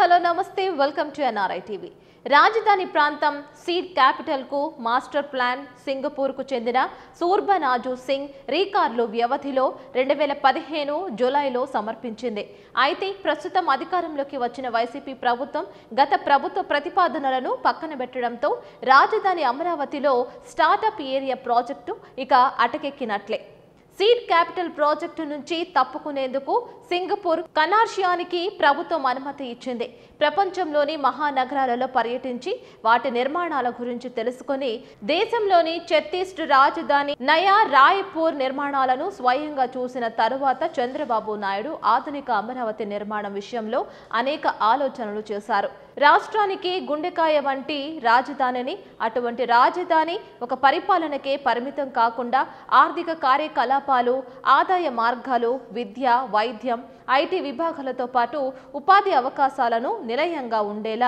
hello నమస్తే welcome to NRI TV రాజధాని ప్రాంతం సీడ్ క్యాపిటల్ కు మాస్టర్ ప్లాన్ సింగపూర్ కు చెందిన సూర్బనాజు సింగ్ రీకార్లు వ్యవధిలో రెండు వేల పదిహేను జూలైలో సమర్పించింది అయితే ప్రస్తుతం అధికారంలోకి వచ్చిన వైసీపీ ప్రభుత్వం గత ప్రభుత్వ ప్రతిపాదనలను పక్కన పెట్టడంతో రాజధాని అమరావతిలో స్టార్టప్ ఏరియా ప్రాజెక్టు ఇక అటకెక్కినట్లే సీడ్ క్యాపిటల్ ప్రాజెక్టు నుంచి తప్పుకునేందుకు సింగపూర్ కనార్షియానికి ప్రభుత్వం అనుమతి ఇచ్చింది ప్రపంచంలోని మహానగరాలలో పర్యటించి వాటి నిర్మాణాల గురించి తెలుసుకొని దేశంలోని ఛత్తీస్డ్ రాజధాని నయా రాయ్పూర్ నిర్మాణాలను స్వయంగా చూసిన తరువాత చంద్రబాబు నాయుడు ఆధునిక అమరావతి నిర్మాణం విషయంలో అనేక ఆలోచనలు చేశారు రాష్ట్రానికి గుండెకాయ వంటి రాజధానిని అటువంటి రాజధాని ఒక పరిపాలనకే పరిమితం కాకుండా ఆర్థిక కార్యకలాపాలు ఆదాయ మార్గాలు విద్య వైద్యం ఐటీ విభాగాలతో పాటు ఉపాధి అవకాశాలను నిలయంగా ఉండేలా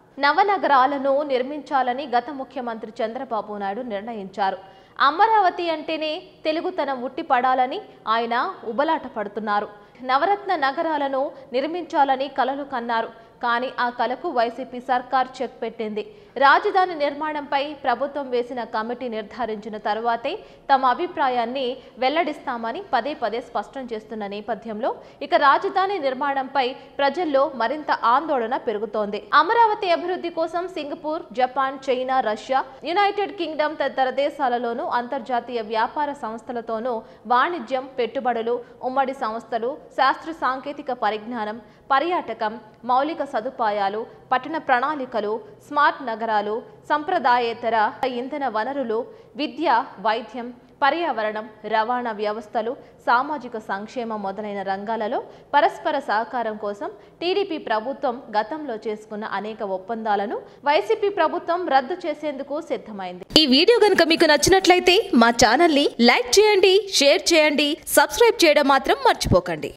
నవనగరాలను నిర్మించాలని గత ముఖ్యమంత్రి చంద్రబాబు నాయుడు నిర్ణయించారు అమరావతి అంటేనే తెలుగుతనం ఉట్టిపడాలని ఆయన ఉబలాట పడుతున్నారు నవరత్న నగరాలను నిర్మించాలని కలలు కన్నారు కానీ ఆ కలకు వైసీపీ సర్కార్ చెక్ పెట్టింది రాజధాని నిర్మాణంపై ప్రభుత్వం వేసిన కమిటీ నిర్ధారించిన తరువాతే తమ అభిప్రాయాన్ని వెల్లడిస్తామని పదే పదే స్పష్టం చేస్తున్న నేపథ్యంలో ఇక రాజధాని నిర్మాణంపై ప్రజల్లో మరింత ఆందోళన పెరుగుతోంది అమరావతి అభివృద్ధి కోసం Singapore Japan China Russia United Kingdom తదితర దేశాలలోనూ అంతర్జాతీయ వ్యాపార సంస్థలతోనూ వాణిజ్యం పెట్టుబడులు ఉమ్మడి సంస్థలు శాస్త్ర సాంకేతిక పరిజ్ఞానం పర్యాటకం మౌలిక సదుపాయాలు పట్టణ ప్రణాళికలు స్మార్ట్ నగరాలు సంప్రదాయేతర ఇంధన వనరులు విద్య వైద్యం పర్యావరణం రవాణా వ్యవస్థలు సామాజిక సంక్షేమం మొదలైన రంగాలలో పరస్పర సహకారం కోసం టీడీపీ ప్రభుత్వం గతంలో చేసుకున్న అనేక ఒప్పందాలను వైసీపీ ప్రభుత్వం రద్దు చేసేందుకు సిద్ధమైంది ఈ వీడియో గనుక మీకు నచ్చినట్లయితే మా ఛానల్ని లైక్ చేయండి షేర్ చేయండి సబ్స్క్రైబ్ చేయడం మాత్రం మర్చిపోకండి